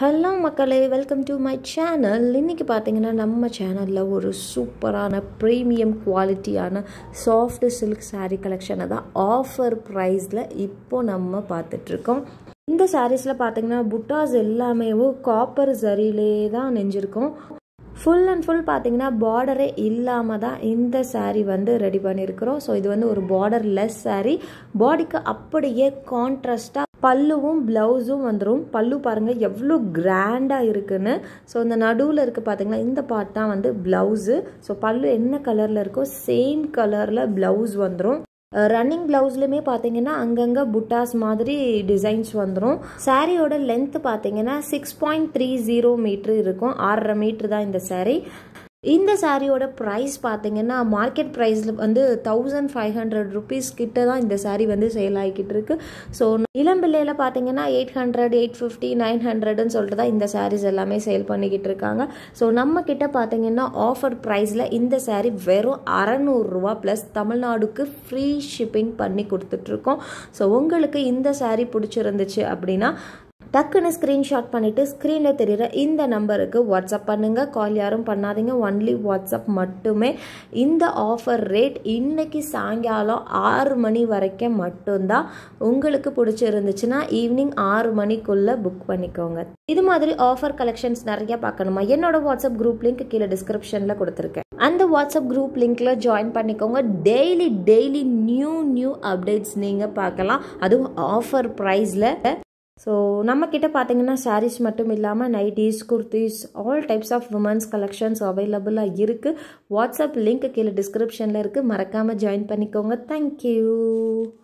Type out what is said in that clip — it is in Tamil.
ஹலோ மக்களே வெல்கம் டு மை சேனல் இன்றைக்கி பார்த்தீங்கன்னா நம்ம சேனலில் ஒரு சூப்பரான ப்ரீமியம் குவாலிட்டியான சாஃப்ட் சில்க் saree கலெக்ஷனை தான் ஆஃபர் ப்ரைஸில் இப்போ நம்ம பார்த்துட்ருக்கோம் இந்த சாரீஸில் பார்த்தீங்கன்னா புட்டாஸ் எல்லாமே காப்பர் சரியிலே தான் நெஞ்சிருக்கும் ஃபுல் அண்ட் ஃபுல் பார்த்தீங்கன்னா பார்டரே இல்லாமல் தான் இந்த saree வந்து ரெடி பண்ணியிருக்கிறோம் ஸோ இது வந்து ஒரு பார்டர் லெஸ் saree பாடிக்கு அப்படியே கான்ட்ராஸ்டாக பல்லுவும் ப்ளவுஸும் வந்துடும் பல்லு பாருங்கள் எவ்வளோ கிராண்டாக இருக்குன்னு ஸோ இந்த நடுவில் இருக்குது பார்த்தீங்கன்னா இந்த பார்ட் தான் வந்து ப்ளவுஸு ஸோ பல்லு என்ன கலரில் இருக்கோ சேம் கலரில் ப்ளவுஸ் வந்துடும் ரன்னிங் ப்ளவுஸ்லையுமே பார்த்தீங்கன்னா அங்கங்கே புட்டாஸ் மாதிரி டிசைன்ஸ் வந்துடும் சாரியோட லென்த் பார்த்தீங்கன்னா six point three zero metre இருக்கும் ஆறரை மீட்ரு தான் இந்த சாரீ இந்த சாரியோட ப்ரைஸ் பார்த்தீங்கன்னா மார்க்கெட் ப்ரைஸில் வந்து தௌசண்ட் ஃபைவ் ஹண்ட்ரட் ருபீஸ் கிட்ட தான் இந்த சாரீ வந்து சேல் ஆகிக்கிட்டு இருக்கு ஸோ இளம்பிள்ளையில் பார்த்தீங்கன்னா eight hundred eight fifty nine ஹண்ட்ரட்னு சொல்லிட்டு தான் இந்த சாரீஸ் எல்லாமே சேல் பண்ணிக்கிட்டு இருக்காங்க ஸோ நம்ம கிட்ட பார்த்தீங்கன்னா ஆஃபர் ப்ரைஸில் இந்த சாரீ வெறும் அறநூறுரூவா ப்ளஸ் தமிழ்நாடுக்கு ஃப்ரீ ஷிப்பிங் பண்ணி கொடுத்துட்ருக்கோம் ஸோ உங்களுக்கு இந்த சாரீ பிடிச்சிருந்துச்சு அப்படின்னா டக்குன்னு ஸ்க்ரீன்ஷாட் பண்ணிவிட்டு ஸ்க்ரீனில் தெரிகிற இந்த நம்பருக்கு வாட்ஸ்அப் பண்ணுங்கள் கால் யாரும் பண்ணாதீங்க ஒன்லி வாட்ஸ்அப் மட்டுமே இந்த ஆஃபர் ரேட் இன்னைக்கு சாயங்காலம் ஆறு மணி வரைக்கும் மட்டும்தான் உங்களுக்கு பிடிச்சிருந்துச்சுன்னா ஈவினிங் ஆறு மணிக்குள்ளே புக் பண்ணிக்கோங்க இது மாதிரி ஆஃபர் கலெக்ஷன்ஸ் நிறைய பார்க்கணுமா என்னோட வாட்ஸ்அப் குரூப் லிங்க் கீழே டிஸ்கிரிப்ஷனில் கொடுத்துருக்கேன் அந்த வாட்ஸ்அப் குரூப் லிங்க்கில் ஜாயின் பண்ணிக்கோங்க daily daily new new updates நீங்கள் பார்க்கலாம் அதுவும் ஆஃபர் ப்ரைஸில் ஸோ நம்மக்கிட்ட பார்த்தீங்கன்னா சாரீஸ் மட்டும் இல்லாமல் nighties kurtis all types of women's collections அவைலபிளாக இருக்குது வாட்ஸ்அப் லிங்க் கீழே டிஸ்கிரிப்ஷனில் இருக்குது மறக்காமல் ஜாயின் பண்ணிக்கோங்க தேங்க்யூ